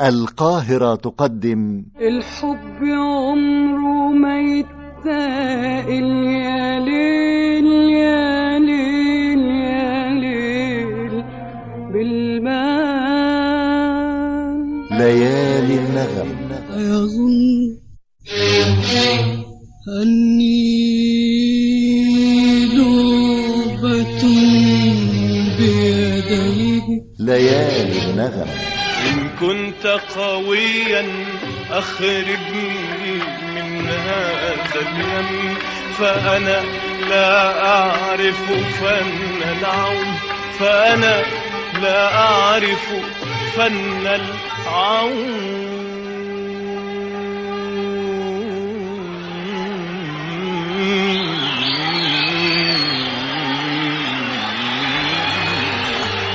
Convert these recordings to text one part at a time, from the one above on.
القاهرة تقدم الحب عمره ما يتاقل يا ليل يا ليل يا ليل بالمال ليالي النغم أيظن أني لعبة بيديه ليالي النغم إن كنت قويا أخرجني من هذا الهم فأنا لا أعرف فن العون فأنا لا أعرف فن العون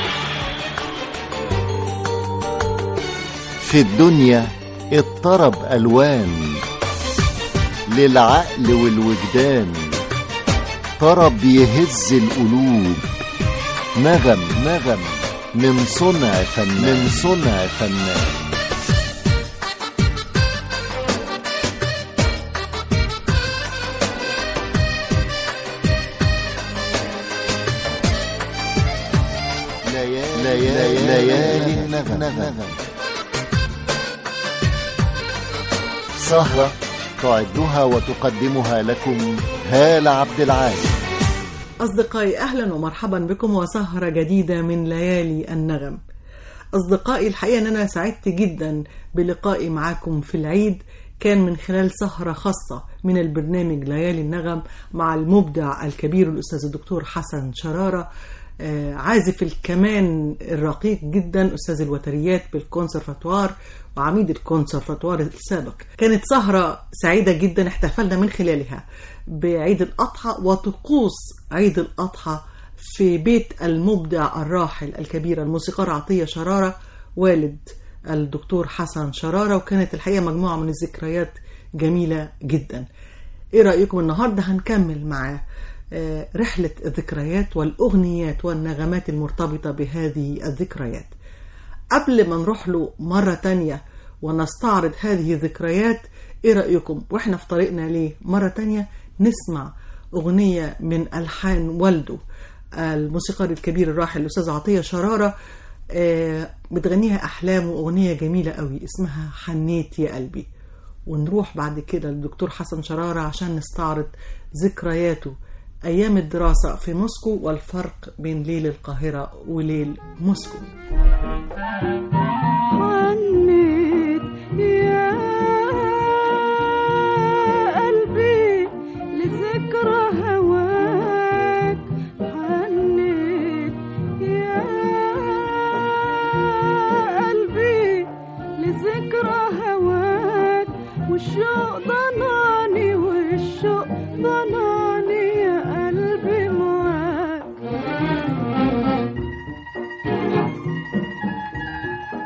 في الدنيا اضطرب ألوان للعقل والوجدان طرب يهز القلوب نغم نغم من صنع فنان من صنع فنان ليالي, ليالي, ليالي النغم, النغم سهرة تعدها وتقدمها لكم هالة عبد العال أصدقائي أهلا ومرحبا بكم وسهرة جديدة من ليالي النغم أصدقائي الحقيقة أن أنا سعدت جدا بلقائي معاكم في العيد كان من خلال سهرة خاصة من البرنامج ليالي النغم مع المبدع الكبير الأستاذ الدكتور حسن شرارة آه، عازف الكمان الرقيق جدا أستاذ الوتريات بالكونسرفاتوار وعميد الكونسرفاتوار السابق كانت سهرة سعيدة جدا احتفلنا من خلالها بعيد الأضحى وطقوس عيد الأضحى في بيت المبدع الراحل الكبير الموسيقار عطية شرارة والد الدكتور حسن شرارة وكانت الحقيقة مجموعة من الذكريات جميلة جدا ايه رأيكم النهاردة هنكمل مع آه، رحلة الذكريات والأغنيات والنغمات المرتبطة بهذه الذكريات قبل ما نروح له مرة تانية ونستعرض هذه الذكريات ايه رأيكم واحنا في طريقنا ليه مرة تانية نسمع أغنية من ألحان والده الموسيقار الكبير الراحل الأستاذ عطية شرارة آه، بتغنيها أحلام وأغنية جميلة قوي اسمها حنيت يا قلبي ونروح بعد كده للدكتور حسن شرارة عشان نستعرض ذكرياته أيام الدراسة في موسكو والفرق بين ليل القاهرة وليل موسكو حنيت يا قلبي لذكرى هواك حنيت يا قلبي لذكرى هواك والشوق ضناني والشوق ضناني يا قلبي معاك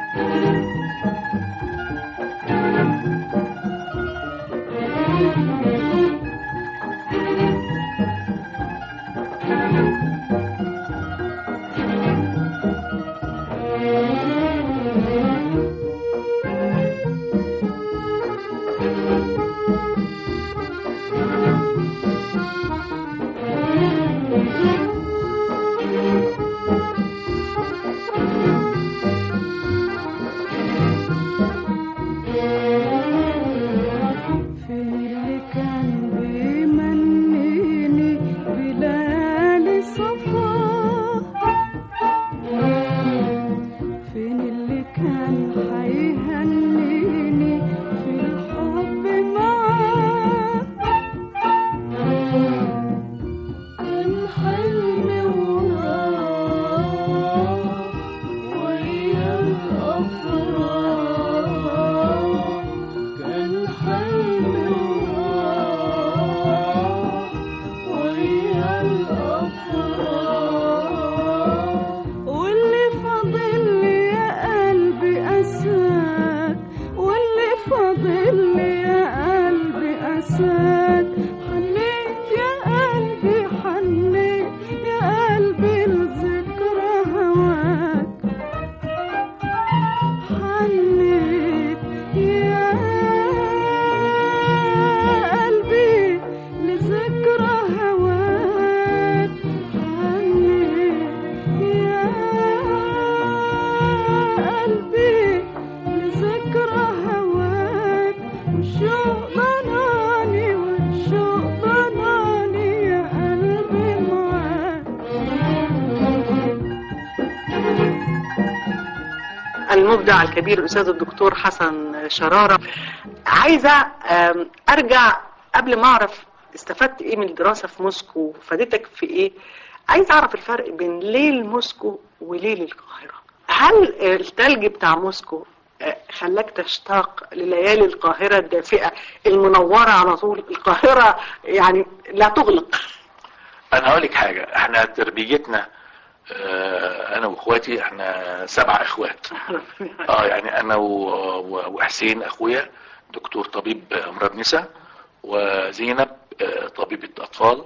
المبدع الكبير الأستاذ الدكتور حسن شرارة عايزة آم، أرجع قبل ما أعرف استفدت إيه من الدراسة في موسكو فادتك في إيه عايز أعرف الفرق بين ليل موسكو وليل القاهرة هل التلج بتاع موسكو آه، خلاك تشتاق لليالي القاهرة الدافئة المنورة على طول القاهرة يعني لا تغلق انا هقول لك حاجه احنا تربيتنا آه، انا واخواتي احنا سبع اخوات اه يعني انا و- و- وحسين اخويا دكتور طبيب امراض نساء وزينب آه، طبيبة اطفال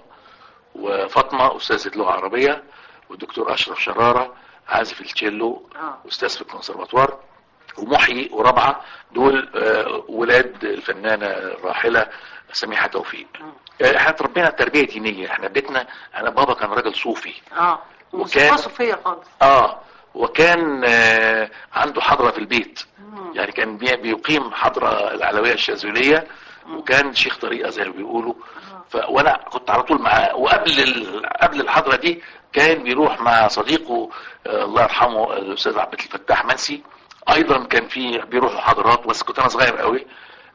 وفاطمة استاذة لغة عربية والدكتور اشرف شرارة عازف التشيلو آه. استاذ في الكونسرفاتوار ومحيي ورابعة دول آه، ولاد الفنانة الراحلة سميحة توفيق آه، احنا اتربينا تربية دينية احنا بيتنا انا بابا كان راجل صوفي اه وكان- موسيقى صوفية خالص اه وكان آه عنده حضرة في البيت يعني كان بي- بيقيم حضرة العلوية الشاذلية وكان شيخ طريقة زي ما بيقولوا ف... وانا كنت على طول معاه وقبل ال... قبل الحضرة دي كان بيروح مع صديقه آه الله يرحمه الاستاذ عبد الفتاح منسي ايضا كان في بيروحوا حضرات بس كنت انا صغير قوي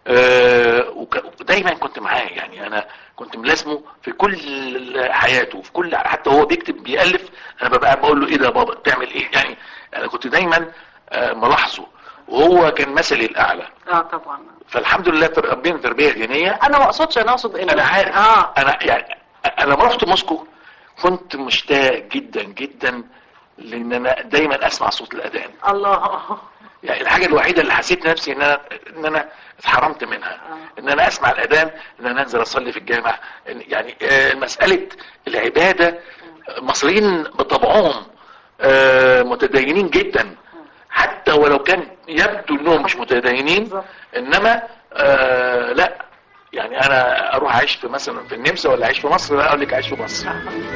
آه وك- ودايما كنت معاه يعني انا كنت ملازمه في كل حياته في كل حتى هو بيكتب بيألف انا ببقى بقول له ايه ده يا بابا بتعمل ايه يعني انا كنت دايما آه ملاحظه وهو كان مثلي الاعلى اه طبعا فالحمد لله تربينا تربيه دينيه انا ما اقصدش انا اقصد ان انا عارف اه انا يعني انا لما رحت موسكو كنت مشتاق جدا جدا لان انا دايما اسمع صوت الاذان الله يعني الحاجه الوحيده اللي حسيت نفسي ان انا ان انا اتحرمت منها ان انا اسمع الاذان ان انا انزل اصلي في الجامع إن- يعني آه، مساله العباده آه، المصريين بطبعهم آه، متدينين جدا حتى ولو كان يبدو انهم مش متدينين انما آه لا يعني انا اروح اعيش في مثلا في النمسا ولا اعيش في مصر لا اقول لك اعيش في مصر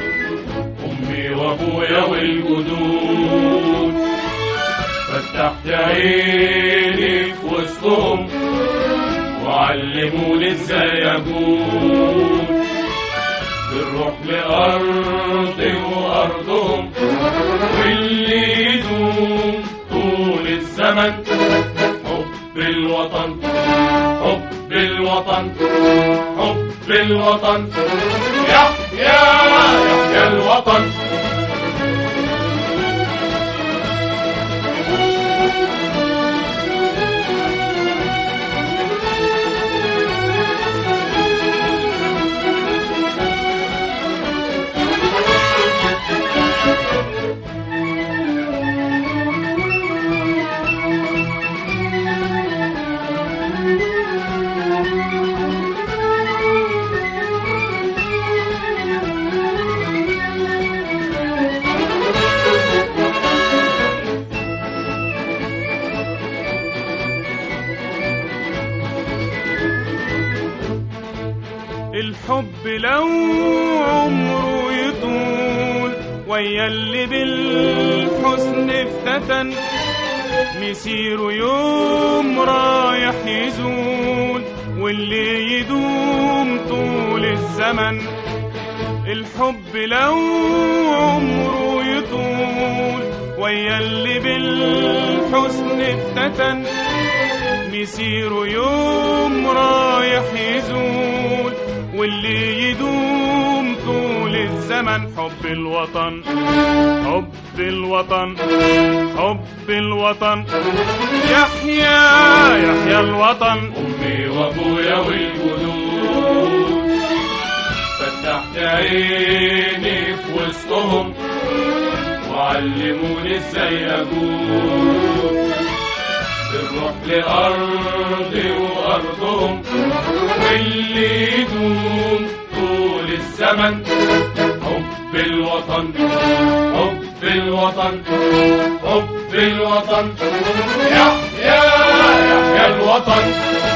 أمي وأبويا والجدود فتحت عيني في وسطهم وعلموني ازاي أكون بنروح لأرضي وأرضهم واللي يدوم طول الزمن حب الوطن حب الوطن حب الوطن يحيى يحيى الوطن الحب لو عمره يطول ويا اللي بالحسن افتتن مسيره يوم رايح يزول واللي يدوم طول الزمن الحب لو عمره يطول ويا اللي بالحسن افتتن مسيره يوم رايح يزول واللي يدوم طول الزمن حب الوطن حب الوطن حب الوطن يحيى يحيى الوطن أمي وأبويا والجدود فتحت عيني في وسطهم وعلموني ازاي اقول بنروح لأرضي وأرضهم واللي يدوم طول الزمن حب الوطن حب الوطن حب الوطن يحيى يحيى الوطن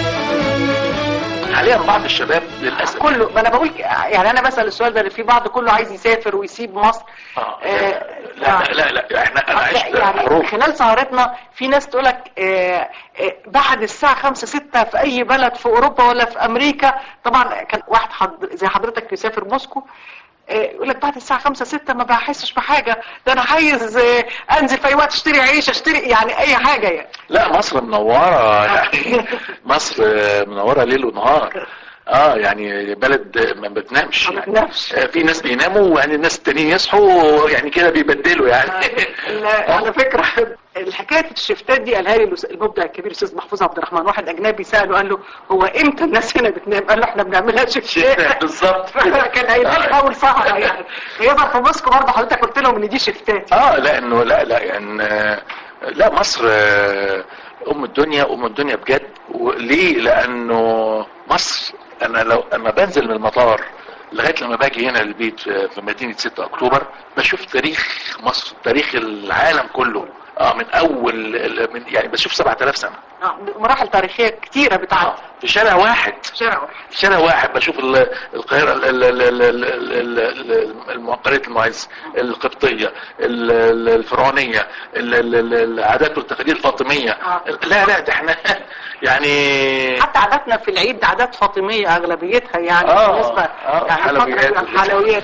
حاليا بعض الشباب للاسف كله ما انا بقول ك- يعني انا بسال السؤال ده اللي في بعض كله عايز يسافر ويسيب مصر آه. آه، لا لا لا, لا احنا انا عشت يعني حروب خلال سهرتنا في ناس تقول لك بعد الساعة خمسة ستة في أي بلد في أوروبا ولا في أمريكا طبعا كان واحد حض... زي حضرتك يسافر موسكو آه، يقول لك بعد الساعه 5 6 ما بحسش بحاجه ده انا عايز آه، انزل في اي وقت اشتري عيش اشتري يعني اي حاجه يعني لا مصر منورة يعني مصر منورة ليل ونهار اه يعني بلد ما بتنامش ما يعني. بتنامش. آه، في ناس بيناموا يعني الناس التانيين يصحوا يعني كده بيبدلوا يعني لا، على فكره الحكايه الشفتات دي قالها لي الأس- المبدع الكبير الاستاذ محفوظ عبد الرحمن واحد اجنبي ساله قال له هو امتى الناس هنا بتنام قال له احنا بنعملها شفتات بالظبط كان قايل لي اول صحراء يعني يظهر في موسكو برضه حضرتك قلت لهم ان دي شفتات اه لانه لا لا يعني آه، لا مصر آه، ام الدنيا ام الدنيا بجد وليه لانه مصر انا لو اما بنزل من المطار لغايه لما باجي هنا البيت في في مدينه 6 اكتوبر بشوف تاريخ مصر تاريخ العالم كله اه من اول من يعني بشوف 7000 سنه آه، مراحل تاريخيه كتيره آه بتاعت في شارع واحد شارع واحد في شارع واحد بشوف ال- القاهرة ال- ال- ال- ال- ال- ال- الم- قرية المعز القبطية ال- ال- الفرعونية ال- ال- ال- العادات والتقاليد الفاطمية آه. لا لا ده احنا يعني حتى عاداتنا في العيد عادات فاطميه اغلبيتها يعني آه، بالنسبه آه، يعني حلويات. فترة الحلويات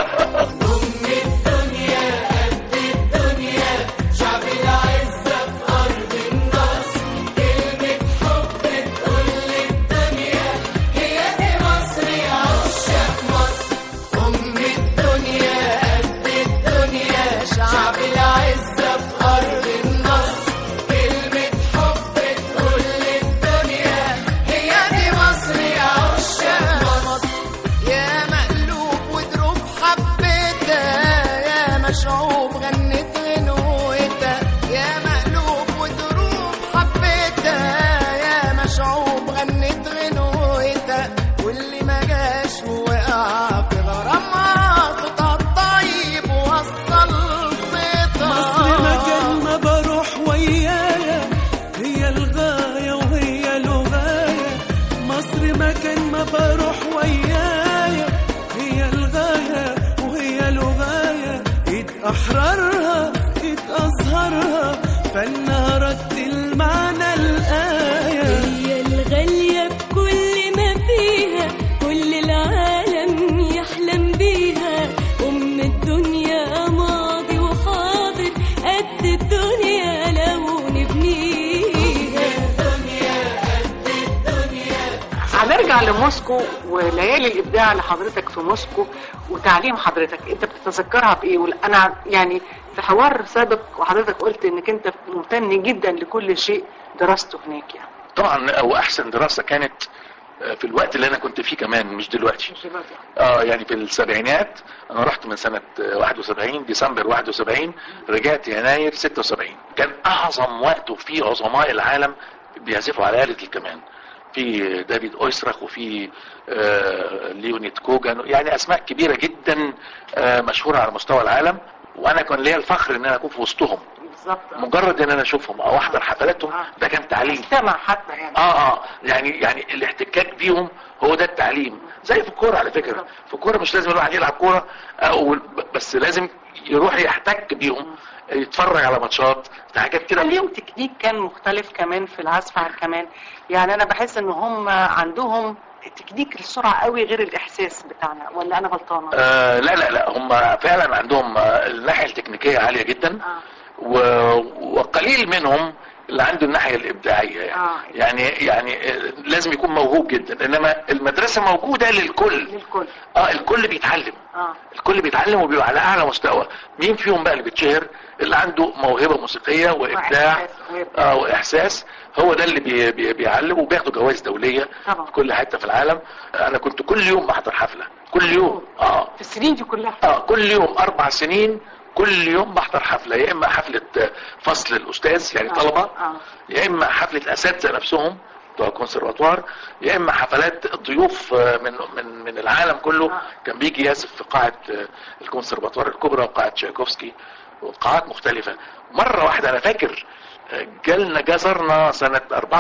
يا مقلوب ودروب حبيتها يا مشعوب غنت غنوتها يا مقلوب ودروب حبيتها يا مشعوب غنت غنوتها واللي ما جاش وقع في غرامها صوتها الطيب وصل مصر مكان صيتها ما بروح ويايا هي الغاية وهي لغاية مصر مكان ما بروح ويايا هي الغاية وهي لغاية ايد احرارها ايد ازهرها فانها رتل معنى الايه هي الغالية بكل ما فيها كل العالم يحلم بيها أم الدنيا ماضي وحاضر قد الدنيا لو نبنيها هنرجع لموسكو وليالي الابداع لحضرتك في موسكو وتعليم حضرتك انت بتتذكرها بايه ولا- انا يعني في حوار سابق وحضرتك قلت انك انت ممتن جدا لكل شيء درسته هناك يعني طبعا او احسن دراسة كانت آه، في الوقت اللي انا كنت فيه كمان مش دلوقتي مش دلوقتي. اه يعني في السبعينات انا رحت من سنة آه، 71 ديسمبر 71 رجعت يناير 76 كان اعظم وقت وفيه عظماء العالم بيعزفوا على آلة الكمان في دافيد اويستراخ وفي آه، ليونيد كوجان يعني اسماء كبيرة جدا آه، مشهورة على مستوى العالم وانا كان ليا الفخر ان انا اكون في وسطهم بالظبط مجرد ان انا اشوفهم او احضر حفلاتهم ده كان تعليم استمع حتى يعني اه اه يعني يعني الاحتكاك بيهم هو ده التعليم زي في الكوره على فكره في الكوره مش لازم الواحد يلعب كوره او بس لازم يروح يحتك بيهم يتفرج على ماتشات في حاجات كده كان ليهم تكنيك كان مختلف كمان في العزف على الكمان يعني انا بحس ان هم عندهم تكنيك السرعه قوي غير الاحساس بتاعنا ولا انا غلطانه آه لا لا لا هم فعلا عندهم آه، الناحيه التكنيكيه عاليه جدا آه. و... وقليل منهم اللي عنده الناحيه الابداعيه يعني آه. يعني يعني آه، لازم يكون موهوب جدا انما المدرسه موجوده للكل للكل اه الكل بيتعلم اه الكل بيتعلم وبيبقى على اعلى مستوى مين فيهم بقى اللي بيتشهر اللي عنده موهبه موسيقيه وابداع وإحساس. اه واحساس هو ده اللي بي بي بيعلم وبياخدوا جوائز دوليه طبعا. في كل حته في العالم انا كنت كل يوم بحضر حفله كل يوم اه في السنين دي كلها اه كل يوم اربع سنين كل يوم بحضر حفله يا اما حفله آه، فصل الاستاذ يعني آه. طلبه آه. يا اما حفله الاساتذه نفسهم بتوع الكونسرفاتوار يا اما حفلات ضيوف آه، من من من العالم كله آه. كان بيجي يعزف في قاعه آه، الكونسرفاتوار الكبرى وقاعه تشايكوفسكي وقاعات مختلفه مره واحده انا فاكر آه، جالنا جزرنا سنه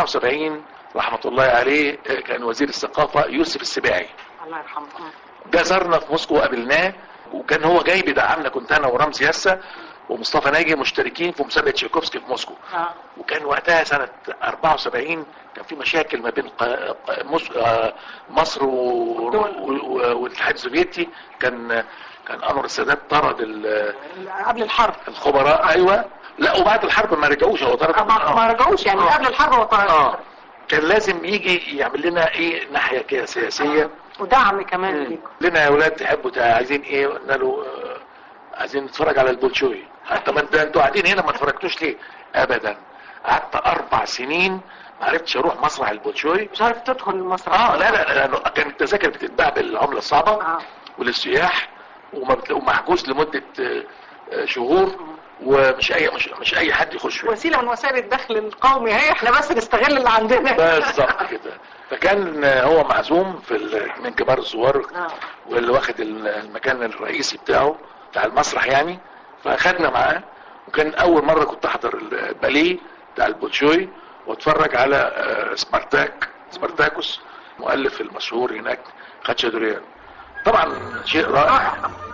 74 رحمه الله عليه آه، كان وزير الثقافه يوسف السباعي الله يرحمه آه. جزرنا في موسكو وقابلناه وكان هو جاي بيدعمنا كنت انا ورمزي ياسا ومصطفى ناجي مشتركين في مسابقه تشايكوفسكي في موسكو اه وكان وقتها سنة 74 كان في مشاكل ما بين ق- ق- مص- آه، مصر و- و- والاتحاد السوفيتي كان كان انور السادات طرد ال- قبل الحرب الخبراء ايوه لا وبعد الحرب ما رجعوش هو طرد آه، ما ما رجعوش يعني آه. قبل الحرب هو طلع اه كان لازم يجي يعمل لنا ايه ناحيه كده سياسيه ودعم كمان ليكم لنا يا اولاد تحبوا تع- عايزين ايه قلنا له آه، عايزين نتفرج على البولشوي حتى ما انت- انتوا قاعدين هنا ما اتفرجتوش ليه ابدا قعدت اربع سنين ما عرفتش اروح مسرح البولشوي مش عارف تدخل المسرح اه لا لا لانه كانت التذاكر بتتباع بالعمله الصعبه اه وللسياح وما بت- ومحجوز لمده آه، آه، شهور ومش اي مش, مش اي حد يخش فيه. وسيله من وسائل الدخل القومي اهي احنا بس نستغل اللي عندنا بالظبط كده فكان آه، هو معزوم في ال- من كبار الزوار آه. واللي واخد ال- المكان الرئيسي بتاعه بتاع المسرح يعني فاخدنا معاه وكان اول مره كنت احضر الباليه بتاع البولشوي واتفرج على آه، سبارتاك سبارتاكوس مؤلف المشهور هناك خاتشادوريان طبعا شيء رائع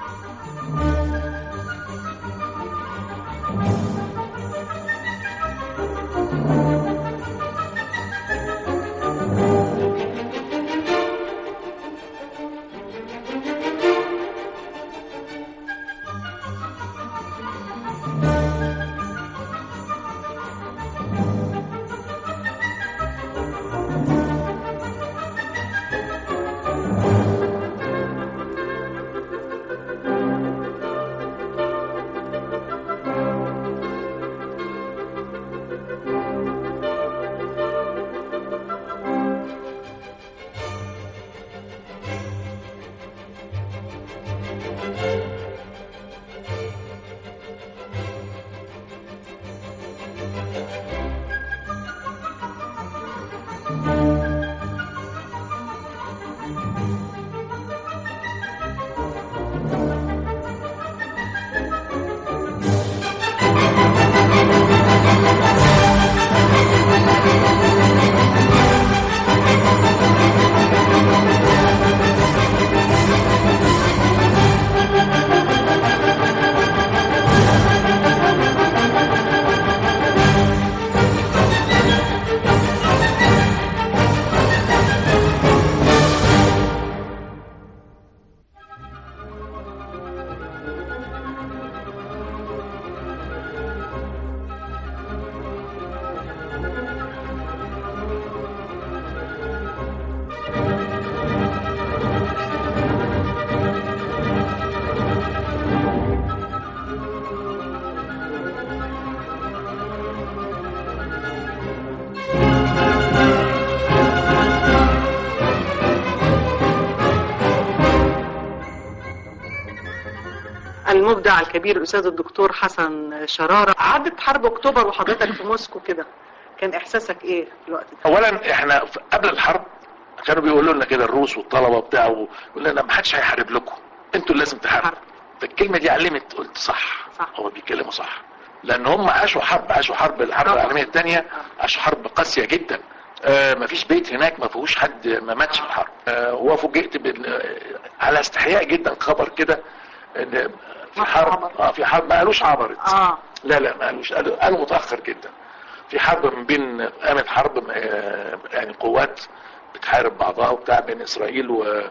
المبدع الكبير الاستاذ الدكتور حسن شراره عدت حرب اكتوبر وحضرتك في موسكو كده كان احساسك ايه في الوقت ده اولا احنا في- قبل الحرب كانوا بيقولوا لنا كده الروس والطلبه بتاعه يقول لنا ما حدش هيحارب لكم انتوا اللي لازم تحاربوا حرب. فالكلمه دي علمت قلت صح صح. هو بيتكلموا صح لان هم عاشوا حرب عاشوا حرب الحرب طبعا. العالميه الثانيه عاشوا حرب قاسيه جدا آه مفيش بيت هناك ما فيهوش حد ما ماتش في الحرب آه وفوجئت بال- آه، على استحياء جدا خبر كده ان في ما في حرب عبر. اه في حرب ما قالوش عبرت اه لا لا ما قالوش قالوا, قالوا متاخر جدا في حرب من بين قامت حرب آه، يعني قوات بتحارب بعضها وبتاع بين اسرائيل و...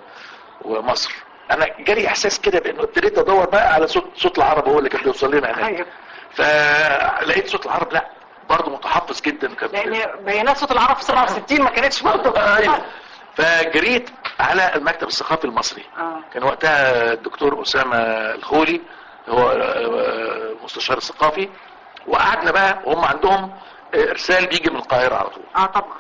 ومصر انا جالي احساس كده بانه ابتديت ادور بقى على صوت صوت العرب هو اللي كان بيوصل لنا هناك ايوه فلقيت صوت العرب لا برضه متحفظ جدا كان لان بيانات صوت العرب في 67 ما كانتش برضه ايوه فجريت على المكتب الثقافي المصري اه كان وقتها الدكتور اسامه الخولي هو آه، مستشار الثقافي وقعدنا بقى وهم عندهم آه، ارسال بيجي من القاهره على طول اه طبعا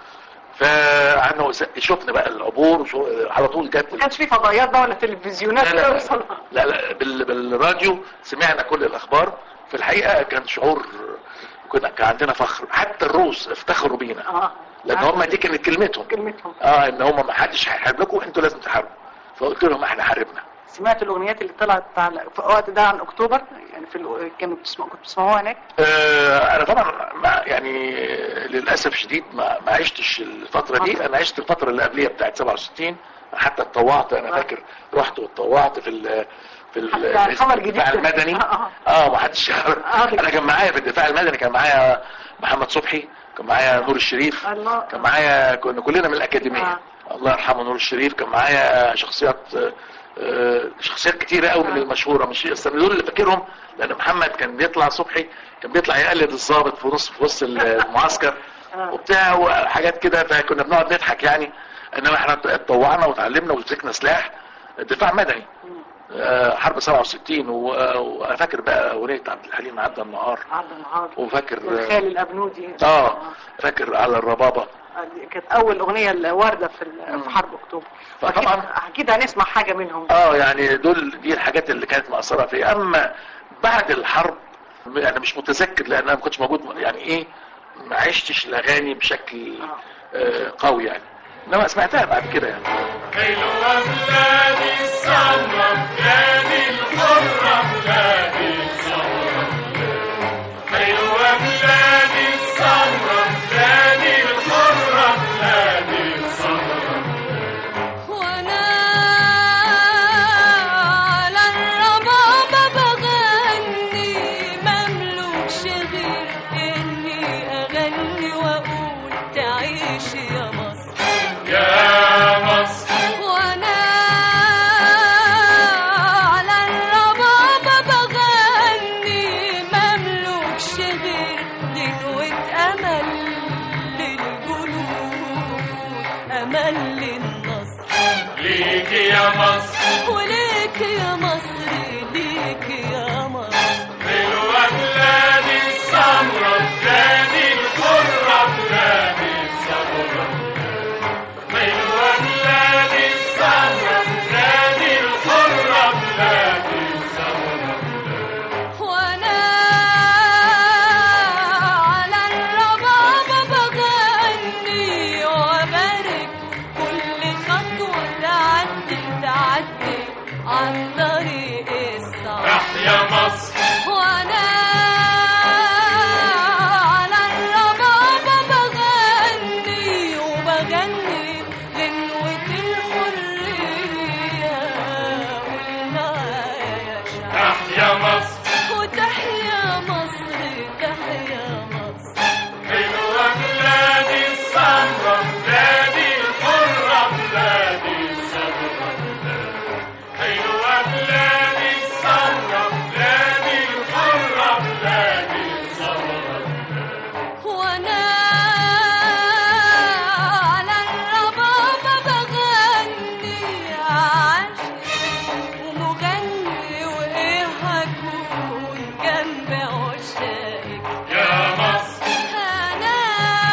فقعدنا وس- شفنا بقى العبور وشو- على طول جت ما كانش في فضائيات بقى ولا تلفزيونات لا لا, توصل. لا, لا بال بالراديو سمعنا كل الاخبار في الحقيقه كان شعور كنا كان عندنا فخر حتى الروس افتخروا بينا اه لان هم دي كانت كلمتهم كلمتهم اه ان هم ما حدش هيحارب لكم انتوا لازم تحاربوا فقلت لهم احنا حاربنا سمعت الاغنيات اللي طلعت على في الوقت ده عن اكتوبر يعني في ال- كانوا بتسمعوا كنتوا بتسمعوها هناك آه انا طبعا ما يعني للاسف شديد ما, ما عشتش الفتره دي انا عشت الفتره اللي قبليه بتاعت 67 حتى اتطوعت انا فاكر رحت واتطوعت في ال- في ال- ده خبر جديد الدفاع ده. المدني آه. اه ما حدش يعرف آه. انا كان معايا في الدفاع المدني كان معايا محمد صبحي كان معايا نور الشريف الله. كان معايا كنا كلنا من الاكاديميه آه. الله يرحمه نور الشريف كان معايا شخصيات آه، آه، شخصيات كتيرة قوي من المشهورة مش بس أنا دول اللي فاكرهم لأن محمد كان بيطلع صبحي كان بيطلع يقلد الضابط في نص في وسط المعسكر وبتاع وحاجات كده فكنا بنقعد نضحك يعني انما احنا اتطوعنا وتعلمنا ومسكنا سلاح دفاع مدني آه، حرب 67 و- آه، وانا فاكر بقى اغنيه عبد الحليم عدى النهار عبد النهار وفاكر والخال الابنودي اه فاكر على الربابه دي كانت اول اغنيه الوارده في ال- في حرب اكتوبر فطبعاً- اكيد اكيد هنسمع حاجه منهم اه يعني دول دي الحاجات اللي كانت مأثرة فيا اما بعد الحرب انا مش متذكر لان انا ما كنتش موجود يعني ايه ما عشتش الاغاني بشكل آه قوي يعني انما سمعتها بعد كده يعني حلوة بلادي السمرة بلادي الحرة بلادي السمرة حلوة بلادي السمرة بلادي الحرة بلادي السمرة وانا على الربابة بغني مملوكش غير اني اغني واقول تعيش يا مصر يا مصر وانا على الربابة بغني مملوكش غير دنوة امل للجنود امل للنصر ليك يا مصر وليك يا مصر ليك يا مصر حلوة بلادي السمرة بلادي الحرة بلادي السمرة حلوة بلادي السمرة بلادي الحرة بلادي السمرة وانا على الربابة بغني وبارك كل خطوة تعدي تعدي عن طريق الصعب تحيا مصر وانا على الربابة بغني وبغني غنوة الحرية والمعايا شعب تحيا مصر وتحيا مصر تحيا مصر حلوة بلادي السمرة بلادي الحرة بلادي السمرة حلوة بلادي السمرة بلادي الحرة بلادي السمرة وانا على الربابة بغني عاشق ومغني وايه هكون جنب عشاقك يا مصر انا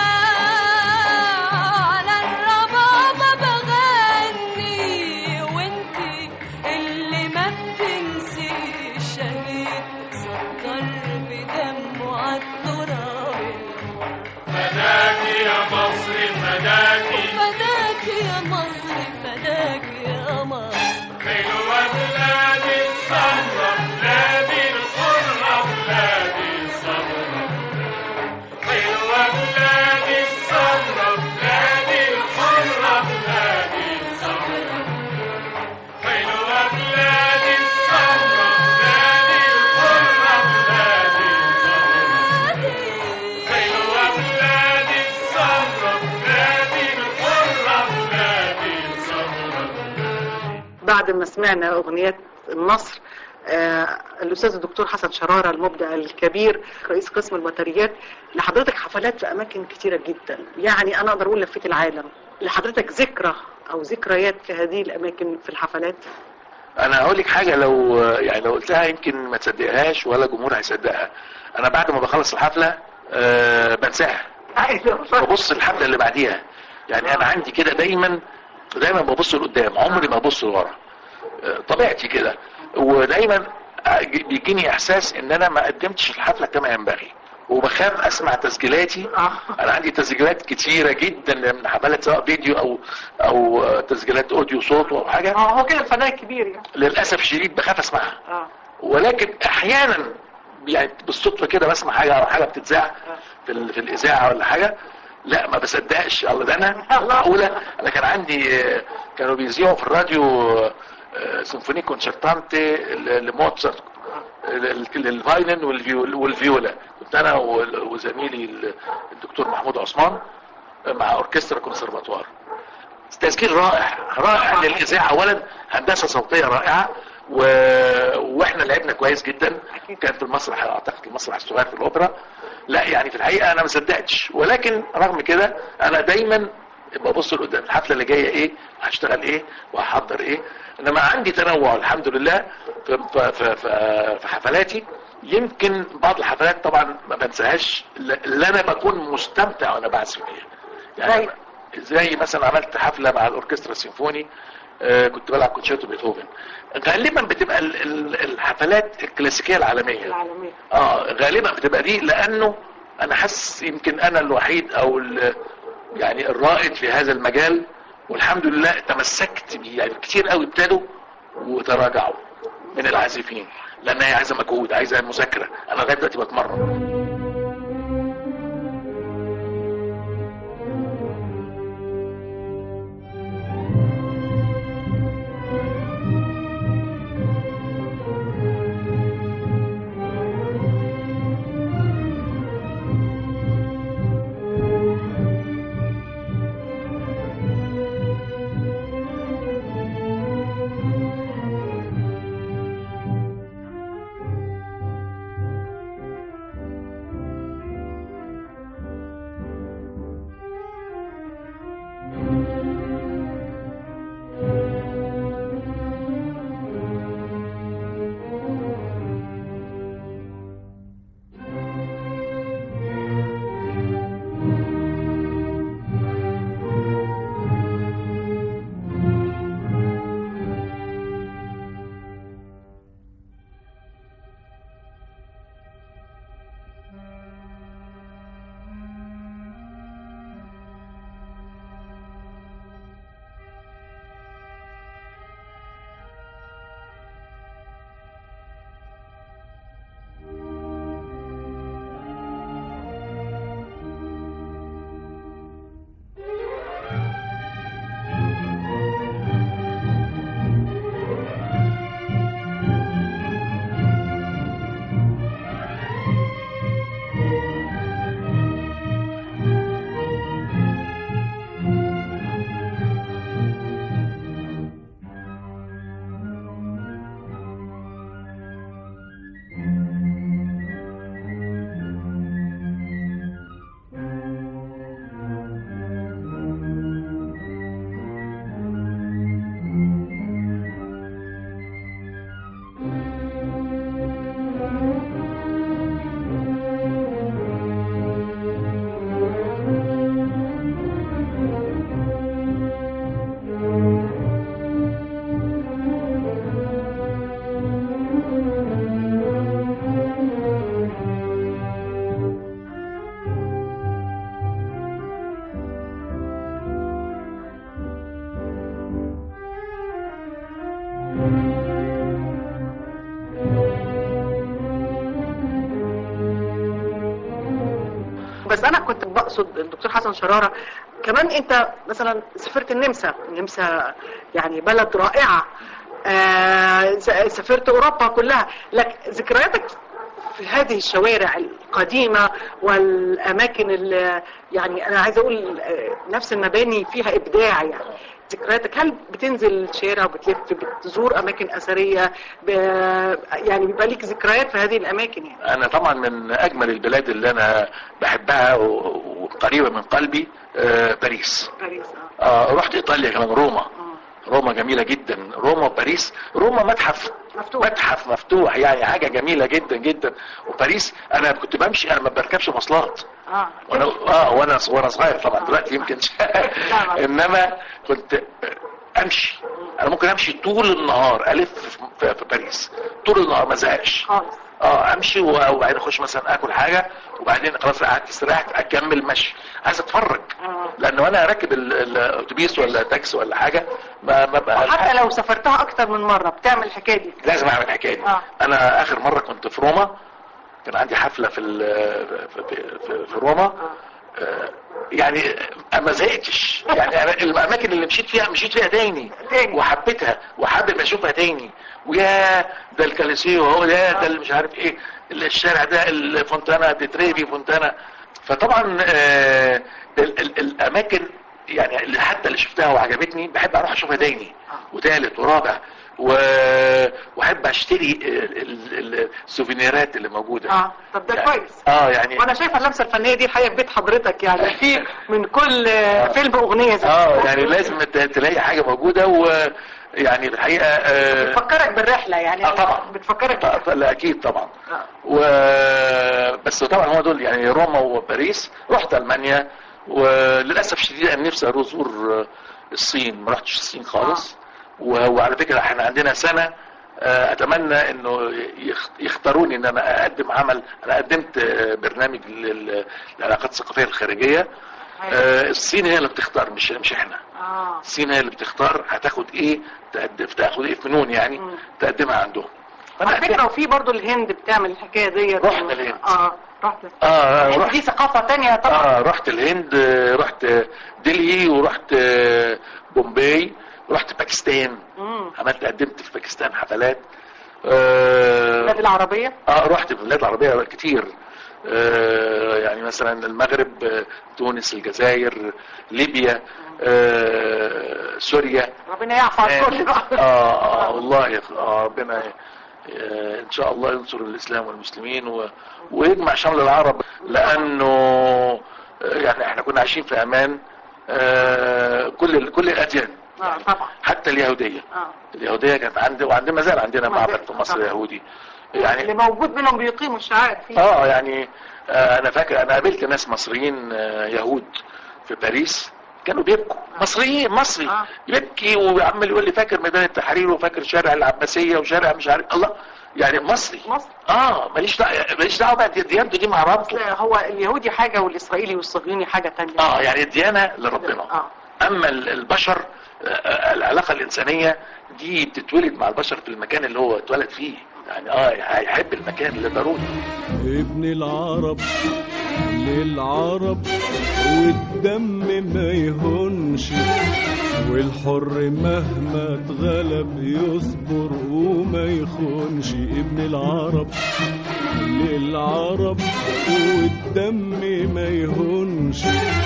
على الربابة بغني وانتي اللي ما بتنسيش شهيد سكر بدمه عالتراب فداك يا مصر فداك فداك يا مصر فداك يا مصر حلوة بلادي السمرة بلادي الحرة بلادي السمرة حلوة بلادي السمرة بلادي الحرة بلادي السمرة حلوة بلادي السمرة بلادي الحرة بلادي السمرة حلوة بلادي السمرة بلادي الحرة بلادي السمرة بعد ما سمعنا اغنيات النصر آه الاستاذ الدكتور حسن شراره المبدع الكبير رئيس قسم البطاريات لحضرتك حفلات في اماكن كتيره جدا يعني انا اقدر اقول لفيت العالم لحضرتك ذكرى او ذكريات في هذه الاماكن في الحفلات انا هقول لك حاجه لو يعني لو قلتها يمكن ما تصدقهاش ولا الجمهور هيصدقها انا بعد ما بخلص الحفله أه بنساها ببص الحفله اللي بعديها يعني انا عندي كده دايما دايما ببص لقدام عمري ما ببص لورا آه، طبيعتي كده ودايما بيجيني احساس ان انا ما قدمتش الحفله كما ينبغي وبخاف اسمع تسجيلاتي انا عندي تسجيلات كتيره جدا من حفلات سواء فيديو او او آه، تسجيلات اوديو صوت او حاجه اه هو كده الفنان الكبير يعني للاسف الشديد بخاف اسمعها اه ولكن احيانا يعني بالصدفه كده بسمع حاجه او حاجه بتتذاع في, ال- في الاذاعه ولا حاجه لا ما بصدقش الله ده انا معقوله انا كان عندي آه، كانوا بيذيعوا في الراديو آه، سيمفوني كونشرتانتي ل- لموتسارت ال- الفايلن والفيول- والفيولا كنت انا وال- وزميلي ال- الدكتور محمود عثمان مع اوركسترا كونسرفاتوار تسجيل رائع رائع للاذاعه اولا هندسه صوتيه رائعه و... واحنا لعبنا كويس جدا كان في المسرح اعتقد المسرح الصغير في الاوبرا لا يعني في الحقيقه انا ما صدقتش ولكن رغم كده انا دايما ببص لقدام الحفله اللي جايه ايه هشتغل ايه وهحضر ايه انما عندي تنوع الحمد لله في, في, في, في, في حفلاتي يمكن بعض الحفلات طبعا ما بنساهاش اللي انا بكون مستمتع وانا بعزف فيها يعني زي مثلا عملت حفله مع الاوركسترا السيمفوني آه، كنت بلعب كونشيرتو بيتهوفن غالبا بتبقى ال- ال- الحفلات الكلاسيكيه العالميه العالمية اه غالبا بتبقى دي لانه انا حاسس يمكن انا الوحيد او ال- يعني الرائد في هذا المجال والحمد لله تمسكت بيه يعني كتير قوي ابتدوا وتراجعوا من العازفين لان هي عايزه مجهود عايزه مذاكره انا لغايه دلوقتي بتمرن بس انا كنت بقصد الدكتور حسن شراره كمان انت مثلا سافرت النمسا النمسا يعني بلد رائعه آه س- سافرت اوروبا كلها لك ذكرياتك في هذه الشوارع القديمة والأماكن اللي يعني أنا عايزة أقول آه، نفس المباني فيها إبداع يعني ذكرياتك هل بتنزل الشارع وبتلف بتزور أماكن أثرية ب... يعني بيبقى ليك ذكريات في هذه الأماكن يعني انا طبعا من اجمل البلاد اللي انا بحبها و- وقريبه من قلبي آه، باريس باريس آه. آه، رحت ايطاليا كمان روما روما جميله جدا روما وباريس روما متحف مفتوح. متحف مفتوح يعني حاجه جميله جدا جدا وباريس انا كنت بمشي انا ما بركبش مواصلات اه وانا اه وانا وانا صغير طبعا دلوقتي يمكن انما كنت امشي انا ممكن امشي طول النهار الف في, في باريس طول النهار ما زهقش خالص اه امشي و- وبعدين اخش مثلا اكل حاجه وبعدين خلاص قعدت استريحت اكمل مشي عايز اتفرج آه. لان وانا راكب ال- الاتوبيس ولا تاكسي ولا حاجه ما ما بقى حتى لو سافرتها أكتر من مرة بتعمل الحكاية دي لازم اعمل الحكايه دي آه. انا اخر مره كنت في روما كان عندي حفله في ال- في, في, في, في روما آه، يعني ما زهقتش يعني أنا الاماكن اللي مشيت فيها مشيت فيها تاني تاني. وحبيتها وحابب اشوفها تاني ويا ده الكاليسيو هو ده ده اللي مش عارف ايه الشارع ده الفونتانا دي تريفي فونتانا فطبعا آه ال ال الاماكن يعني اللي حتى اللي شفتها وعجبتني بحب اروح اشوفها تاني وتالت ورابع و... واحب اشتري ال- ال- ال- السوفينيرات اللي موجوده اه طب ده يعني- كويس اه يعني وانا شايفه اللمسه الفنيه دي الحقيقه في بيت حضرتك يعني في من كل آه، فيلم اغنيه زي اه يعني لازم ت- تلاقي حاجه موجوده ويعني في الحقيقه آه بتفكرك بالرحله يعني آه، طبعا. بتفكرك آه، لا اكيد طبعا آه. و بس طبعا هم دول يعني روما وباريس رحت المانيا وللاسف شديد انا نفسي اروح ازور الصين ما رحتش الصين خالص و- وعلى فكره احنا عندنا سنه آه، اتمنى انه يخ- يختاروني ان انا اقدم عمل انا قدمت آه، برنامج لل- للعلاقات الثقافيه الخارجيه آه، الصين هي اللي بتختار مش مش احنا اه الصين هي اللي بتختار هتاخد ايه تقدم تاخد ايه فنون يعني مم. تقدمها عندهم على فأنا فكره وفي برضو الهند بتعمل الحكايه ديت رحنا الهند. اه رحت اه الهند رحت دي ثقافه تانية طبعا اه رحت الهند آه، رحت دلهي ورحت آه، بومباي ورحت باكستان مم. عملت قدمت في باكستان حفلات آه، البلاد العربيه اه رحت في البلاد العربية كتير آه يعني مثلا المغرب آه، تونس الجزائر ليبيا آه سوريا ربنا يعفو عن كل اه, آه والله يا أخ- آه ربنا آه ان شاء الله ينصر الاسلام والمسلمين و... ويجمع شمل العرب لانه آه، يعني احنا كنا عايشين في امان آه كل ال- كل الاديان اه طبعا حتى اليهوديه اه اليهوديه كانت عندي وعندنا ما زال عندنا ما معبد زال، في مصر طبعا. يهودي اللي يعني موجود منهم بيقيموا الشعائر فيه اه يعني آه انا فاكر انا قابلت ناس مصريين آه يهود في باريس كانوا بيبكوا مصريين مصري آه. يبكي وعمال يقول لي فاكر ميدان التحرير وفاكر شارع العباسيه وشارع مش عارف الله يعني مصري مصر اه ماليش دعوه ماليش دعوه بقى ديانته دي مع أصل ربطه هو اليهودي حاجه والاسرائيلي والصهيوني حاجه تانية اه يعني الديانه لربنا اه اما ال- البشر آه، آه، العلاقه الانسانيه دي بتتولد مع البشر في المكان اللي هو اتولد فيه يعني اه هيحب المكان اللي ضروري ابن العرب للعرب والدم ما يهونش والحر مهما اتغلب يصبر وما يخونش ابن العرب للعرب والدم ما يهونش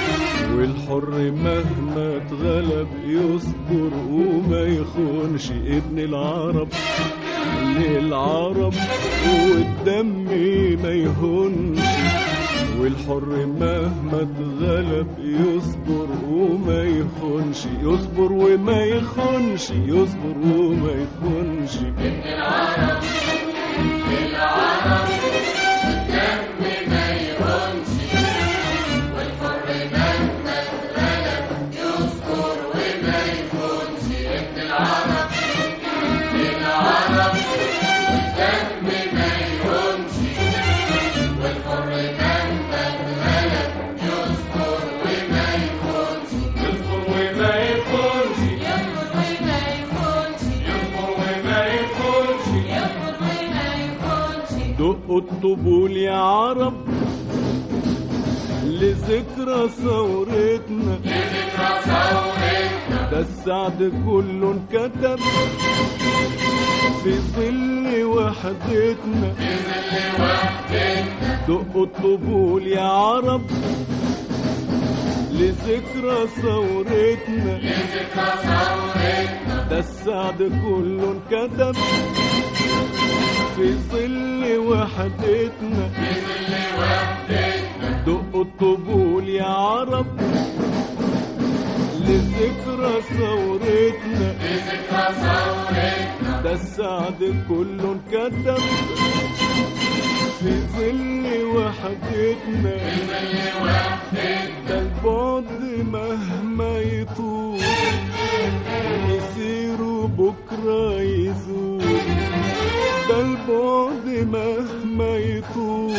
والحر مهما اتغلب يصبر وما يخونش ابن العرب للعرب والدم ما يهونش والحر مهما اتغلب يصبر وما يخونش يصبر وما يخونش يصبر وما يخونش يصبر وما يخونش دقوا الطبول يا عرب لذكرى ثورتنا ده السعد كله انكتب في ظل وحدتنا دقوا الطبول يا عرب لذكرى ثورتنا ده السعد كله انكتب في ظل وحدتنا دقوا الطبول يا عرب لذكرى ثورتنا ده السعد كله انكتب في ظل وحدتنا ده البعد مهما يطول يسيروا بكرة يزول ده البعد مهما يطول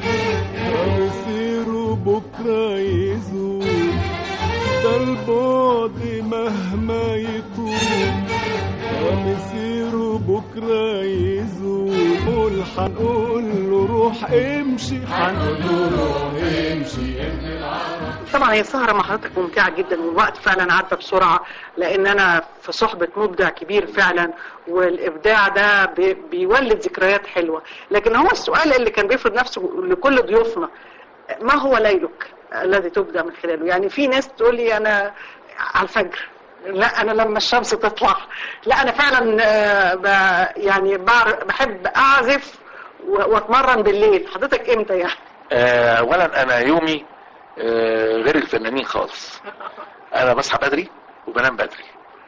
يسيروا بكرة يزول ده البعد مهما يطول مسيره بكرة يزول قول حنقول له روح امشي حنقول له روح امشي ابن العرب طبعا هي السهرة مع حضرتك ممتعة جدا والوقت فعلا عدى بسرعة لأن أنا في صحبة مبدع كبير فعلا والإبداع ده بي- بيولد ذكريات حلوة لكن هو السؤال اللي كان بيفرض نفسه لكل ضيوفنا ما هو ليلك الذي تبدع من خلاله يعني في ناس تقول لي أنا على الفجر لا أنا لما الشمس تطلع لا أنا فعلا آه، ب- يعني بعر- بحب أعزف و- واتمرن بالليل حضرتك امتى يعني آه، اولا انا يومي آه، غير الفنانين خالص انا بصحى بدري وبنام بدري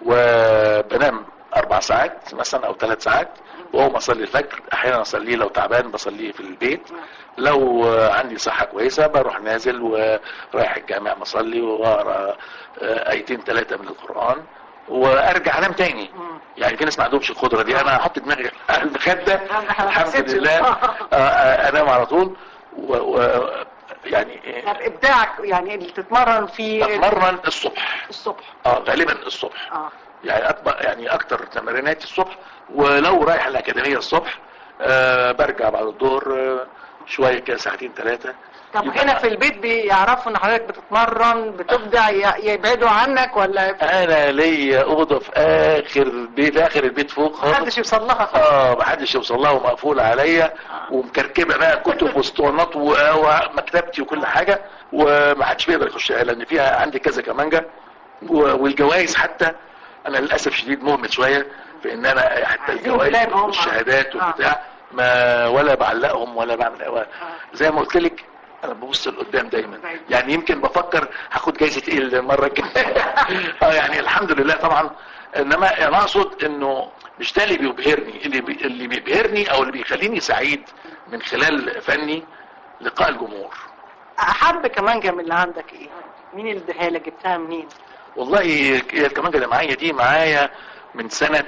وبنام اربع ساعات مثلا او ثلاث ساعات واقوم اصلي الفجر احيانا اصليه لو تعبان بصليه في البيت لو آه، عندي صحة كويسة بروح نازل ورايح الجامع مصلي واقرا آه، ايتين ثلاثة من القرآن وارجع انام تاني يعني في ناس ما عندهمش القدرة دي انا احط دماغي على المخدة الحمد حسيتش. لله آه، آه، انام على طول و, و يعني طب ابداعك يعني اللي تتمرن فيه بتمرن الصبح الصبح اه غالبا الصبح اه يعني أكبر يعني اكتر تمريناتي الصبح ولو رايح الاكاديميه الصبح آه برجع بعد الظهر آه شويه كده ساعتين ثلاثه طب هنا في البيت بيعرفوا ان حضرتك بتتمرن بتبدع ي- يبعدوا عنك ولا انا ليا اوضه في اخر بيت في اخر البيت فوق خالص محدش يوصل لها خالص اه محدش يوصل لها ومقفوله عليا ومكركبه بقى كتب واسطوانات و- ومكتبتي وكل حاجه ومحدش بيقدر يخش لان فيها عندي كذا كمانجه و- والجوائز حتى انا للاسف شديد مهمل شويه في ان انا حتى عايزين الجوائز قدام هم. والشهادات آه. وبتاع ما ولا بعلقهم ولا بعمل زي ما قلت لك انا ببص لقدام دايما دايما. يعني يمكن بفكر هاخد جايزه ايه المره الجايه اه يعني الحمد لله طبعا انما انا اقصد انه مش ده اللي بيبهرني اللي بي اللي بيبهرني او اللي بيخليني سعيد من خلال فني لقاء الجمهور احب كمانجة من اللي عندك ايه مين اللي اداها لك جبتها منين والله هي الكمانجة اللي معايا دي معايا من سنة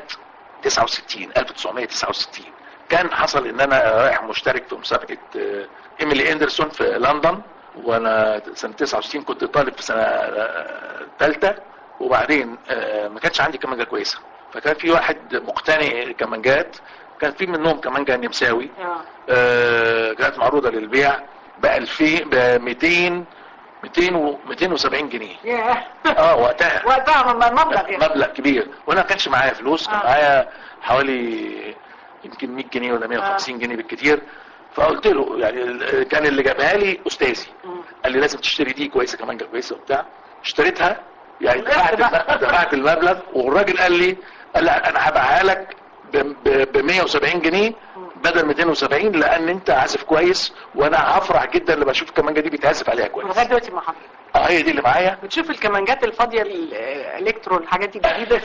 69 1969 كان حصل ان انا رايح مشترك في مسابقة آه، ايميلي اندرسون في لندن وانا سنة 69 كنت طالب في سنة ثالثة وبعدين آه، ما كانش عندي كمانجة كويسة فكان في واحد مقتني كمانجات كان في منهم كمانجة نمساوي اه آه، كانت معروضة للبيع ب 2000 ب 200 200 و 270 جنيه ياه اه وقتها وقتها م- مبلغ يعني مبلغ كبير وانا ما كانش معايا فلوس كان آه. معايا حوالي يمكن 100 جنيه ولا 150 جنيه بالكتير فقلت له يعني ال- كان اللي جابها لي استاذي مم. قال لي لازم تشتري دي كويسه كمان كويسه وبتاع اشتريتها يعني بجد دفعت بقى. دفعت المبلغ والراجل قال لي قال لا انا هبيعها لك ب 170 جنيه بدل 270 لان انت عازف كويس وانا هفرح جدا لما اشوف الكمانجه دي بيتعزف عليها كويس لغايه دلوقتي مع حضرتك اه هي دي اللي معايا بتشوف الكمانجات الفاضيه الالكترو الحاجات دي الجديده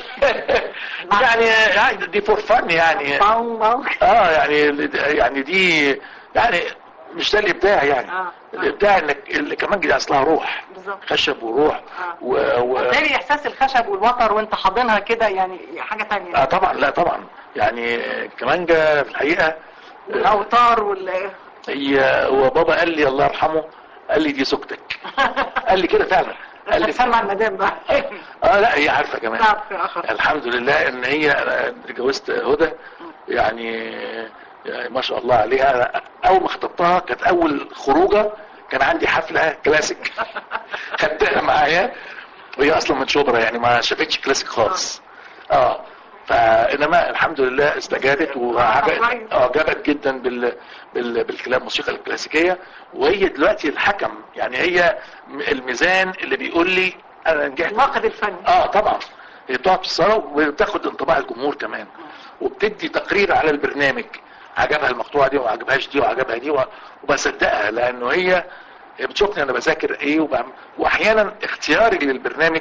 يعني يعني دي فور فن يعني باو باو اه يعني يعني دي يعني مش ده الابداع يعني آه. الابداع انك اللي كمان دي اصلها روح بالظبط خشب وروح آه. و, و... تاني احساس الخشب والوتر وانت حاضنها كده يعني حاجه اه تانية طبعا لا طبعا يعني كمانجا في الحقيقه الاوتار وال هي وبابا قال لي الله يرحمه قال لي دي زوجتك قال لي كده فعلا قال لي سمع المدام بقى اه لا هي عارفه كمان نعم في اخر الحمد لله ان هي انا اتجوزت هدى يعني يعني ما شاء الله عليها أنا اول ما خطبتها كانت اول خروجه كان عندي حفله كلاسيك خدتها معايا وهي اصلا من شبرا يعني ما شافتش كلاسيك خالص اه فانما الحمد لله استجابت وعجبت اعجبت جدا بال... بال... بالكلام الموسيقى الكلاسيكيه وهي دلوقتي الحكم يعني هي الميزان اللي بيقول لي انا نجحت الناقد الفني اه طبعا هي بتقعد في الصاله وبتاخد انطباع الجمهور كمان وبتدي تقرير على البرنامج عجبها المقطوعه دي وما عجبهاش دي وعجبها دي و- وبصدقها لانه هي هي بتشوفني انا بذاكر ايه وبعمل واحيانا اختياري للبرنامج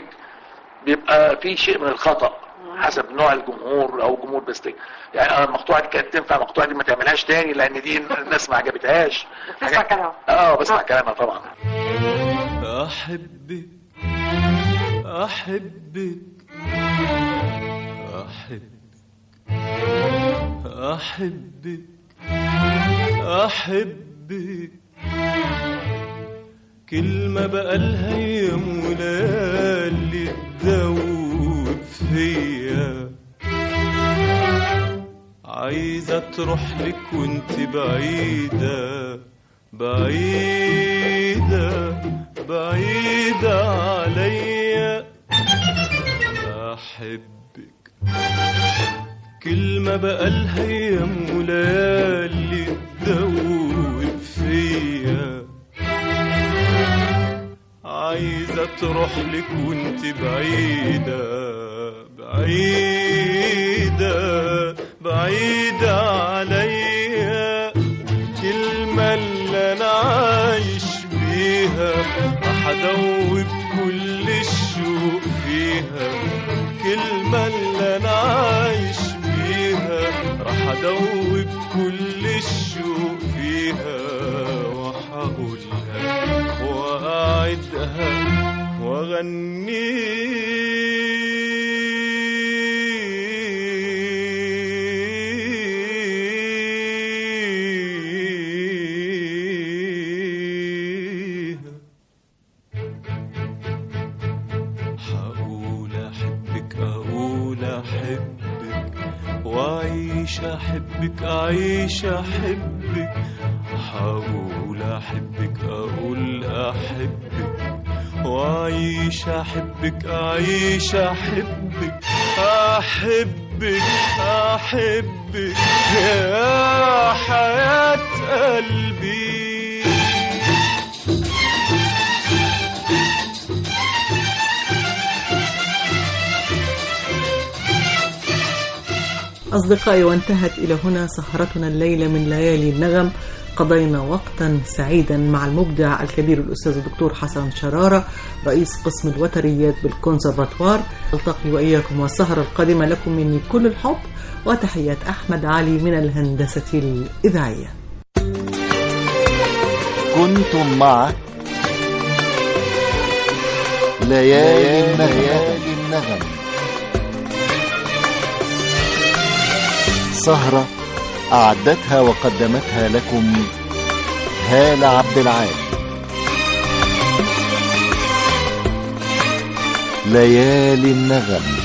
بيبقى في شيء من الخطا حسب نوع الجمهور او جمهور بستيك يعني انا المقطوعه دي كانت تنفع المقطوعه دي ما تعملهاش تاني لان دي الناس ما عجبتهاش بتسمع كلامها. اه بسمع كلامها طبعا أحبك أحبك أحبك أحبك أحبك كلمة بقالها أيام وليالي تدوب فيا عايزة تروح لك وانت بعيدة بعيدة بعيدة عليا أحبك كلمة بقالها أيام وليالي تدوب فيا عايزة تروح لك وانت بعيدة بعيدة بعيدة عليا الكلمة اللي أنا عايش بيها راح أدوب كل الشوق فيها الكلمة اللي أنا عايش بيها راح أدوب كل الشوق فيها وهقولها وأعدها وأغنيها هقول أحبك أقول أحبك وأعيش أحبك أعيش أحبك هقول أحبك أقول أحبك وأعيش أحبك أعيش أحبك أحبك أحبك يا حياة قلبي أصدقائي وانتهت إلى هنا سهرتنا الليلة من ليالي النغم قضينا وقتا سعيدا مع المبدع الكبير الأستاذ الدكتور حسن شرارة رئيس قسم الوتريات بالكونسرفاتوار ألتقي وإياكم والسهرة القادمة لكم مني كل الحب وتحيات أحمد علي من الهندسة الإذاعية كنتم مع ليالي النغم النغم سهرة أعدتها وقدمتها لكم هالة عبد العال ليالي النغم